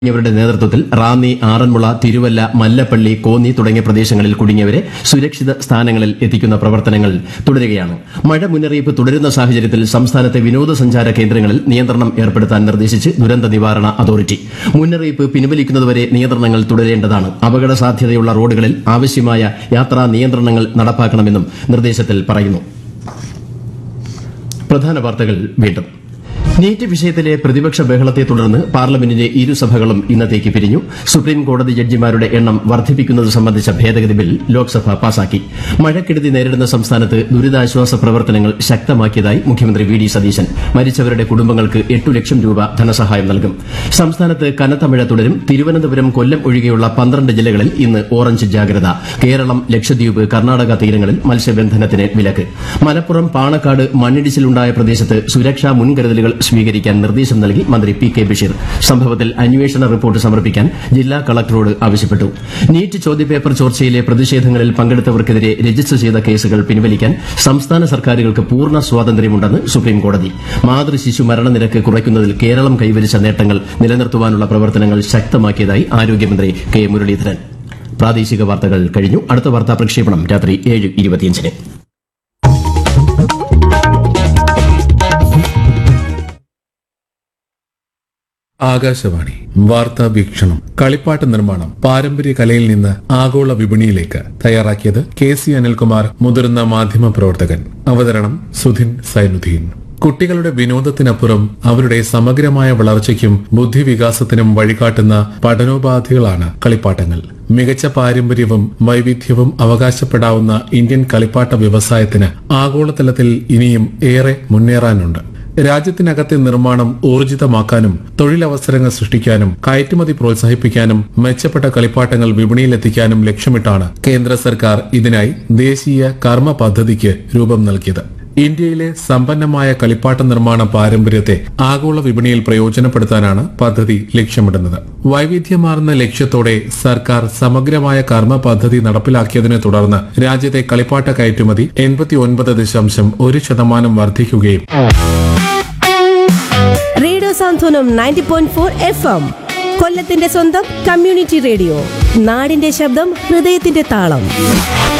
തുടങ്ങിയവരുടെ നേതൃത്വത്തിൽ റാന്നി ആറന്മുള തിരുവല്ല മല്ലപ്പള്ളി കോന്നി തുടങ്ങിയ പ്രദേശങ്ങളിൽ കുടുങ്ങിയവരെ സുരക്ഷിത സ്ഥാനങ്ങളിൽ എത്തിക്കുന്ന പ്രവർത്തനങ്ങൾ തുടരുകയാണ് മഴ മുന്നറിയിപ്പ് തുടരുന്ന സാഹചര്യത്തിൽ സംസ്ഥാനത്തെ വിനോദസഞ്ചാര കേന്ദ്രങ്ങളിൽ നിയന്ത്രണം ഏർപ്പെടുത്താൻ നിർദ്ദേശിച്ച് ദുരന്ത നിവാരണ അതോറിറ്റി മുന്നറിയിപ്പ് പിൻവലിക്കുന്നതുവരെ നിയന്ത്രണങ്ങൾ തുടരേണ്ടതാണ് അപകട സാധ്യതയുള്ള റോഡുകളിൽ ആവശ്യമായ യാത്രാ നിയന്ത്രണങ്ങൾ നടപ്പാക്കണമെന്നും നിർദ്ദേശത്തിൽ പറയുന്നു പ്രധാന വാർത്തകൾ വീണ്ടും നീറ്റ് വിഷയത്തിലെ പ്രതിപക്ഷ ബഹളത്തെ തുടർന്ന് പാർലമെന്റിന്റെ ഇരുസഭകളും ഇന്നത്തേക്ക് പിരിഞ്ഞു സുപ്രീം കോടതി ജഡ്ജിമാരുടെ എണ്ണം വർദ്ധിപ്പിക്കുന്നത് സംബന്ധിച്ച ഭേദഗതി ബിൽ ലോക്സഭ പാസാക്കി മഴക്കെടുതി നേരിടുന്ന സംസ്ഥാനത്ത് ദുരിതാശ്വാസ പ്രവർത്തനങ്ങൾ ശക്തമാക്കിയതായി മുഖ്യമന്ത്രി വി ഡി സതീശൻ മരിച്ചവരുടെ കുടുംബങ്ങൾക്ക് എട്ടു ലക്ഷം രൂപ ധനസഹായം നൽകും സംസ്ഥാനത്ത് കനത്ത മഴ തുടരും തിരുവനന്തപുരം കൊല്ലം ഒഴികെയുള്ള പന്ത്രണ്ട് ജില്ലകളിൽ ഇന്ന് ഓറഞ്ച് ജാഗ്രത കേരളം ലക്ഷദ്വീപ് കർണാടക തീരങ്ങളിൽ മത്സ്യബന്ധനത്തിന് വിലക്ക് മലപ്പുറം പാണക്കാട് മണ്ണിടിച്ചിലുണ്ടായ പ്രദേശത്ത് സുരക്ഷാ മുൻകരുതലുകൾ സ്വീകരിക്കാൻ നിർദ്ദേശം നൽകി മന്ത്രി പി കെ ബഷീർ സംഭവത്തിൽ അന്വേഷണ റിപ്പോർട്ട് സമർപ്പിക്കാൻ ജില്ലാ കളക്ടറോട് ആവശ്യപ്പെട്ടു നീറ്റ് ചോദ്യപേപ്പർ ചോർച്ചയിലെ പ്രതിഷേധങ്ങളിൽ പങ്കെടുത്തവർക്കെതിരെ രജിസ്റ്റർ ചെയ്ത കേസുകൾ പിൻവലിക്കാൻ സംസ്ഥാന സർക്കാരുകൾക്ക് പൂർണ്ണ സ്വാതന്ത്ര്യമുണ്ടെന്ന് സുപ്രീംകോടതി മാതൃശിശു മരണനിരക്ക് കുറയ്ക്കുന്നതിൽ കേരളം കൈവരിച്ച നേട്ടങ്ങൾ നിലനിർത്തുവാനുള്ള പ്രവർത്തനങ്ങൾ ശക്തമാക്കിയതായി ആരോഗ്യമന്ത്രി കെ മുരളീധരൻ പ്രാദേശിക വാർത്തകൾ കഴിഞ്ഞു അടുത്ത വാർത്താ പ്രക്ഷേപണം രാത്രി ഏഴ് ഇരുപത്തിയഞ്ചിന് ആകാശവാണി വാർത്താ വീക്ഷണം കളിപ്പാട്ട നിർമ്മാണം പാരമ്പര്യ കലയിൽ നിന്ന് ആഗോള വിപണിയിലേക്ക് തയ്യാറാക്കിയത് കെ സി അനിൽകുമാർ മുതിർന്ന മാധ്യമ പ്രവർത്തകൻ അവതരണം സുധിൻ സൈനുദ്ദീൻ കുട്ടികളുടെ വിനോദത്തിനപ്പുറം അവരുടെ സമഗ്രമായ വളർച്ചയ്ക്കും ബുദ്ധിവികാസത്തിനും വഴികാട്ടുന്ന പഠനോപാധികളാണ് കളിപ്പാട്ടങ്ങൾ മികച്ച പാരമ്പര്യവും വൈവിധ്യവും അവകാശപ്പെടാവുന്ന ഇന്ത്യൻ കളിപ്പാട്ട വ്യവസായത്തിന് ആഗോളതലത്തിൽ ഇനിയും ഏറെ മുന്നേറാനുണ്ട് രാജ്യത്തിനകത്തെ നിർമ്മാണം ഊർജിതമാക്കാനും തൊഴിലവസരങ്ങൾ സൃഷ്ടിക്കാനും കയറ്റുമതി പ്രോത്സാഹിപ്പിക്കാനും മെച്ചപ്പെട്ട കളിപ്പാട്ടങ്ങൾ വിപണിയിലെത്തിക്കാനും ലക്ഷ്യമിട്ടാണ് കേന്ദ്ര സർക്കാർ ഇതിനായി ദേശീയ കർമ്മ പദ്ധതിക്ക് രൂപം നൽകിയത് ഇന്ത്യയിലെ സമ്പന്നമായ കളിപ്പാട്ട നിർമ്മാണ പാരമ്പര്യത്തെ ആഗോള വിപണിയിൽ പ്രയോജനപ്പെടുത്താനാണ് പദ്ധതി ലക്ഷ്യമിടുന്നത് വൈവിധ്യമാർന്ന ലക്ഷ്യത്തോടെ സർക്കാർ സമഗ്രമായ കർമ്മ പദ്ധതി നടപ്പിലാക്കിയതിനെ തുടർന്ന് രാജ്യത്തെ കളിപ്പാട്ട കയറ്റുമതി എൺപത്തി ഒൻപത് ദശാംശം ഒരു ശതമാനം വർദ്ധിക്കുകയും radio Santhwanam ninety point four F M കൊല്ലത്തിന്റെ സ്വന്തം കമ്മ്യൂണിറ്റി റേഡിയോ നാടിന്റെ ശബ്ദം ഹൃദയത്തിന്റെ താളം